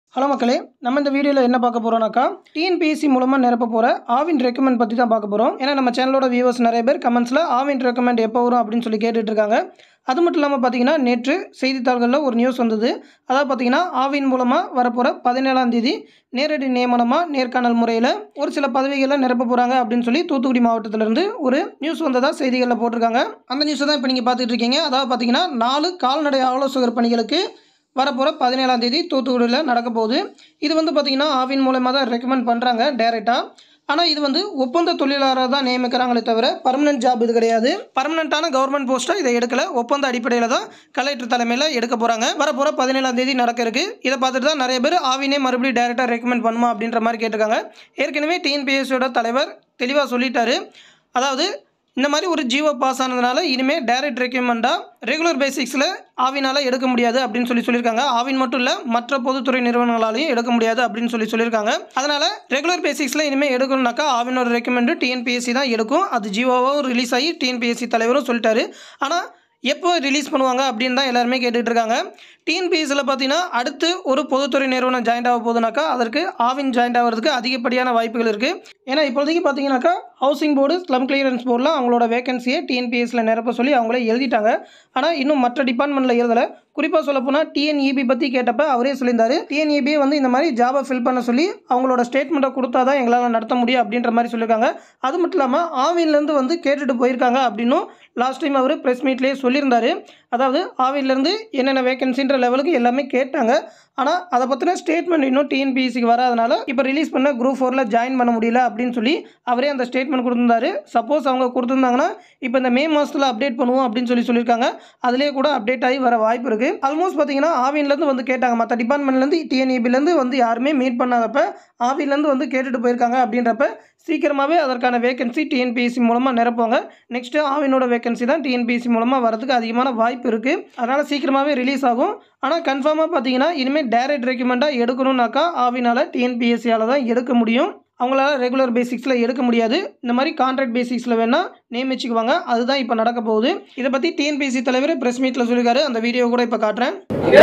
Hello மக்களே நம்ம இந்த வீடியோவில் என்ன பார்க்க போகிறோம்னாக்கா டிஎன்பிஎஸ்சி மூலமாக நிரப்ப போகிற ஆவின் ரெக்கமெண்ட் பற்றி தான் பார்க்க போகிறோம் ஏன்னா நம்ம சேனலோட வியூவர்ஸ் நிறைய பேர் கமெண்ட்ஸில் ஆவின் ரெக்கமெண்ட் எப்போ வரும் அப்படின்னு சொல்லி கேட்டுட்டு இருக்காங்க அது மட்டும் இல்லாமல் பார்த்தீங்கன்னா நேற்று செய்தித்தாள்களில் ஒரு நியூஸ் வந்தது அதாவது பார்த்தீங்கன்னா ஆவின் மூலமாக வரப்போகிற பதினேழாம் தேதி நேரடி நியமனமாக நேர்காணல் முறையில் ஒரு சில பதவிகளை நிரப்ப போகிறாங்க அப்படின்னு சொல்லி தூத்துக்குடி மாவட்டத்திலேருந்து ஒரு நியூஸ் வந்ததாக செய்திகளில் போட்டிருக்காங்க அந்த நியூஸை தான் இப்போ நீங்கள் பார்த்துட்டு இருக்கீங்க அதாவது பார்த்தீங்கன்னா நாலு கால்நடை ஆலோசகர் பணிகளுக்கு வரப்போகிற பதினேழாம் தேதி தூத்துக்குடியில் நடக்க போகுது இது வந்து பார்த்திங்கன்னா ஆவின் மூலமாக தான் ரெக்கமெண்ட் பண்ணுறாங்க டேரெக்டாக ஆனால் இது வந்து ஒப்பந்த தொழிலாளராக தான் நியமிக்கிறாங்களே தவிர பர்மனெண்ட் ஜாப் இது கிடையாது பர்மனெண்ட்டான கவர்மெண்ட் போஸ்ட்டாக இதை எடுக்கல ஒப்பந்த அடிப்படையில் தான் கலெக்டர் தலைமையில் எடுக்க போகிறாங்க வரப்போகிற பதினேழாம் தேதி நடக்க இருக்கு இதை பார்த்துட்டு தான் நிறைய பேர் ஆவினே மறுபடியும் டேரெக்டாக ரெக்கமெண்ட் பண்ணுமா அப்படின்ற மாதிரி கேட்டிருக்காங்க ஏற்கனவே டிஎன்பிஎஸ்சியோட தலைவர் தெளிவாக சொல்லிட்டாரு அதாவது இந்த மாதிரி ஒரு ஜியோ பாஸ் ஆனதுனால இனிமேல் டைரக்ட் ரெக்யூமெண்ட்டாக ரெகுலர் பேசிக்ஸில் ஆவினால் எடுக்க முடியாது அப்படின்னு சொல்லி சொல்லியிருக்காங்க ஆவின் மட்டும் இல்லை மற்ற பொதுத்துறை நிறுவனங்களாலையும் எடுக்க முடியாது அப்படின்னு சொல்லி சொல்லியிருக்காங்க அதனால் ரெகுலர் பேசிக்ஸில் இனிமேல் எடுக்கணும்னாக்கா ஆவினோட ரெக்கமெண்டு டிஎன்பிஎஸ்சி தான் எடுக்கும் அது ஜியோவும் ரிலீஸ் ஆகி டிஎன்பிஎஸ்சி தலைவரும் சொல்லிட்டாரு ஆனால் எப்போ ரிலீஸ் பண்ணுவாங்க அப்படின்னு தான் எல்லாருமே கேட்டுட்டு இருக்காங்க டிஎன்பிஎஸ்சியில் பார்த்தீங்கன்னா அடுத்து ஒரு பொதுத்துறை நிறுவனம் ஜாயின்ட் ஆக போகுதுனாக்கா அதற்கு ஆவின் ஜாயின்ட் ஆகிறதுக்கு அதிகப்படியான வாய்ப்புகள் இருக்குது ஏன்னா இப்போதைக்கு பார்த்தீங்கன்னாக்கா ஹவுசிங் போர்டு ஸ்லம் கிளியரன்ஸ் போர்டில் அவங்களோட வேகன்சியை டிஎன்பிஎஸ்சியில் நிரப்ப சொல்லி அவங்களே எழுதிட்டாங்க ஆனால் இன்னும் மற்ற டிபார்ட்மெண்ட்டில் எழுதலை குறிப்பாக சொல்ல போனால் டிஎன்இபி பற்றி கேட்டப்ப அவரே சொல்லியிருந்தாரு டிஎன்இபி வந்து இந்த மாதிரி ஜாபை ஃபில் பண்ண சொல்லி அவங்களோட ஸ்டேட்மெண்ட்டை கொடுத்தா தான் எங்களால் நடத்த முடியும் அப்படின்ற மாதிரி சொல்லியிருக்காங்க அது மட்டும் இல்லாமல் ஆவின்லேருந்து வந்து கேட்டுட்டு போயிருக்காங்க அப்படின்னும் லாஸ்ட் டைம் அவர் ப்ரெஸ் மீட்லேயே சொல்லியிருந்தாரு அதாவது ஆவின்லேருந்து என்னென்ன வேகன்சின்ற லெவலுக்கு எல்லாமே கேட்டாங்க ஆனால் அதை பற்றின ஸ்டேட்மெண்ட் இன்னும் டிஎன்பிஎஸ்சிக்கு வராதனால இப்போ ரிலீஸ் பண்ண குரூப் ஃபோரில் ஜாயின் பண்ண முடியல அப்படின்னு சொல்லி அவரே அந்த ஸ்டேட்மெண்ட் கொடுத்துருந்தாரு சப்போஸ் அவங்க கொடுத்துருந்தாங்கன்னா இப்போ இந்த மே மாதத்தில் அப்டேட் பண்ணுவோம் அப்படின்னு சொல்லி சொல்லியிருக்காங்க அதிலே கூட அப்டேட் ஆகி வர வாய்ப்பு இருக்குது ஆல்மோஸ்ட் பார்த்தீங்கன்னா ஆவின்லேருந்து வந்து கேட்டாங்க மற்ற டிபார்ட்மெண்ட்லேருந்து டிஎன்இபிலேருந்து வந்து யாருமே மீட் பண்ணாதப்ப ஆவின்லேருந்து வந்து கேட்டுட்டு போயிருக்காங்க அப்படின்றப்ப சீக்கிரமாகவே அதற்கான வேகன்சி டிஎன்பிஎஸ்சி மூலமாக நிரப்புவாங்க நெக்ஸ்ட்டு ஆவினோட வேகன்சி தான் டிஎன்பிஎஸ்சி மூலமாக வரதுக்கு அதிகமான வாய்ப்பு இருக்குது அதனால் சீக்கிரமாகவே ரிலீஸ் ஆகும் ஆனால் கன்ஃபார்மாக பார்த்தீங்கன்னா இனிமேல் டைரக்ட் ரெக்கமெண்டாக எடுக்கணும்னாக்கா ஆவினால் டிஎன்பிஎஸ்சியால் தான் எடுக்க முடியும் அவங்களால ரெகுலர் பேசிக்ஸில் எடுக்க முடியாது இந்த மாதிரி கான்ட்ராக்ட் பேசிக்ஸில் வேணால் நியமிச்சுக்குவாங்க அதுதான் இப்போ நடக்க போகுது இதை பற்றி டிஎன்பிஎஸ்சி தலைவர் ப்ரெஸ் மீட்டில் சொல்லியிருக்காரு அந்த வீடியோ கூட இப்போ காட்டுறேன்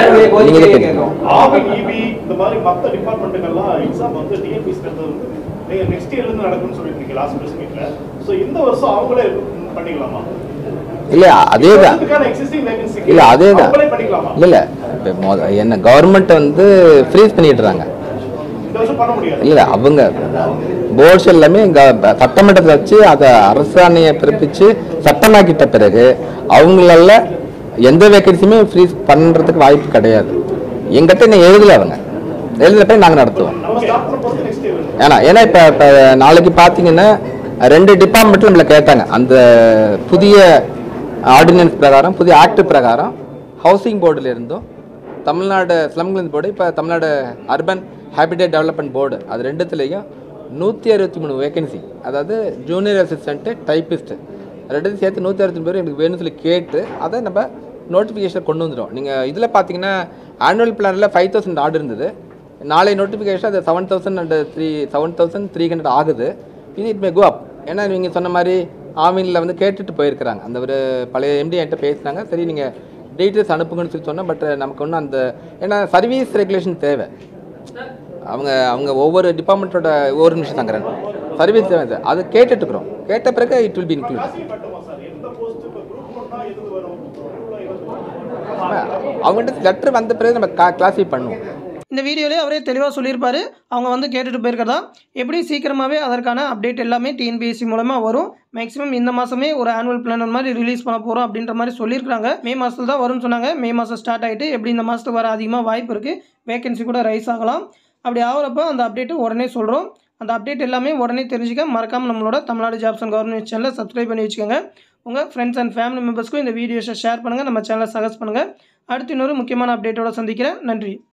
ஆவின் இபி இந்த மாதிரி மற்ற டிபார்ட்மெண்ட்டுக்கெல்லாம் எக்ஸாம் வந்து டிஎன்பிஎஸ் வந்து நீங்க நெக்ஸ்ட் இயர்ல இருந்து நடக்கும்னு சொல்லிட்டு லாஸ்ட் பிரஸ் மீட்ல சோ இந்த வருஷம் அவங்களே பண்ணிக்கலாமா இல்ல அதேதான் அதுக்கான எக்ஸிஸ்டிங் வேகன்சி இல்ல அதேதான் அவங்களே பண்ணிக்கலாமா இல்ல இல்ல இப்ப மொத- என்ன கவர்மெண்ட் வந்து ஃப்ரீஸ் பண்ணிடுறாங்க இந்த வருஷம் பண்ண முடியாது இல்ல அவங்க போர்ட்ஸ் எல்லாமே க- சட்டமன்றத்தில் வச்சு அதை அரசாணையை பிறப்பிச்சு சட்டமாக்கிட்ட பிறகு அவங்களால எந்த வேகன்சியுமே ஃப்ரீஸ் பண்றதுக்கு வாய்ப்பு கிடையாது எங்கிட்ட இன்னும் எழுதல அவங்க எழுதல போய் நாங்கள் நடத்துவோம் நம்ம ஸ்டார்ட் பண்ண போறது நெக்ஸ்ட் இயர் ஏன்னா ஏன்னா இப்போ இப்போ நாளைக்கு பார்த்தீங்கன்னா ரெண்டு டிபார்ட்மெண்ட்டில் நம்மளை கேட்டாங்க அந்த புதிய ஆர்டினன்ஸ் பிரகாரம் புதிய ஆக்ட் பிரகாரம் ஹவுசிங் போர்டில் இருந்தும் தமிழ்நாடு ஸ்லம்கிலன்ஸ் போர்டு இப்போ Tamil Nadu urban habitat development board அது ரெண்டுத்துலேயும் நூற்றி அறுபத்தி மூணு வேகன்சி அதாவது ஜூனியர் அசிஸ்டண்ட்டு டைப்பிஸ்ட்டு ரெண்டுத்தையும் சேர்த்து நூற்றி அறுபத்தி பேர் எனக்கு வேணும்னு சொல்லி கேட்டு அதை நம்ம நோட்டிஃபிகேஷன் கொண்டு வந்துடும் நீங்கள் இதில் பார்த்தீங்கன்னா ஆனுவல் பிளானில் ஃபைவ் தௌசண்ட் ஆர்டர் இருந்தது நாளை நோட்டிஃபிகேஷன் அது seven thousand and three seven thousand three hundred ஆகுது இது இட் மே கோ அப் ஏன்னா நீங்கள் சொன்ன மாதிரி ஆமீனில் வந்து கேட்டுட்டு போயிருக்கிறாங்க அந்த ஒரு பழைய எம்டி என்கிட்ட பேசுனாங்க சரி நீங்கள் டீட்டெயில்ஸ் அனுப்புங்கன்னு சொல்லி சொன்னேன் பட் நமக்கு ஒன்றும் அந்த ஏன்னா சர்வீஸ் ரெகுலேஷன் தேவை அவங்க அவங்க ஒவ்வொரு டிபார்ட்மெண்ட்டோட ஒவ்வொரு நிமிஷம் தாங்கிறேன் சர்வீஸ் தேவை அது. அது கேட்டுட்டு இருக்கிறோம் கேட்ட பிறகு இட் வில் பி இன்க்ளூட் கட்டுமா சார் எந்த போஸ்ட் இப்போ குரூப் பண்ணா எது வரும் குரூப்ல எது வரும் அவங்கள்ட்ட லெட்டர் வந்த பிறகு நம்ம கிளாஸிஃபை பண்ணுவோம் இந்த வீடியோலேயே அவரே தெளிவாக சொல்லியிருப்பாரு அவங்க வந்து கேட்டுட்டு போயிருக்கிறதா எப்படி சீக்கிரமாகவே அதற்கான அப்டேட் எல்லாமே டிஎன்பிஎஸ்சி மூலமாக வரும் மேக்ஸிமம் இந்த மாதமே ஒரு ஆனுவல் பிளான் மாதிரி ரிலீஸ் பண்ண போகிறோம் அப்படின்ற மாதிரி சொல்லியிருக்காங்க மே மாதத்தில் தான் வரும்னு சொன்னாங்க மே மாதம் ஸ்டார்ட் ஆகிட்டு எப்படி இந்த மாதத்துக்கு வர அதிகமாக வாய்ப்பு இருக்குது வேகன்சி கூட ரைஸ் ஆகலாம் அப்படி ஆகிறப்ப அந்த அப்டேட்டு உடனே சொல்கிறோம் அந்த அப்டேட் எல்லாமே உடனே தெரிஞ்சுக்க மறக்காமல் நம்மளோட தமிழ்நாடு ஜாப்ஸ் அண்ட் கவர்மெண்ட் சேனலை சப்ஸ்கிரைப் பண்ணி வச்சுக்கோங்க உங்கள் ஃப்ரெண்ட்ஸ் அண்ட் ஃபேமிலி மெம்பர்ஸ்க்கும் இந்த வீடியோஸை ஷேர் பண்ணுங்கள் நம்ம சேனலை சஜஸ்ட் பண்ணுங்கள் அடுத்து இன்னொரு முக்கியமான அப்டேட்டோட சந்திக்கிறேன் நன்றி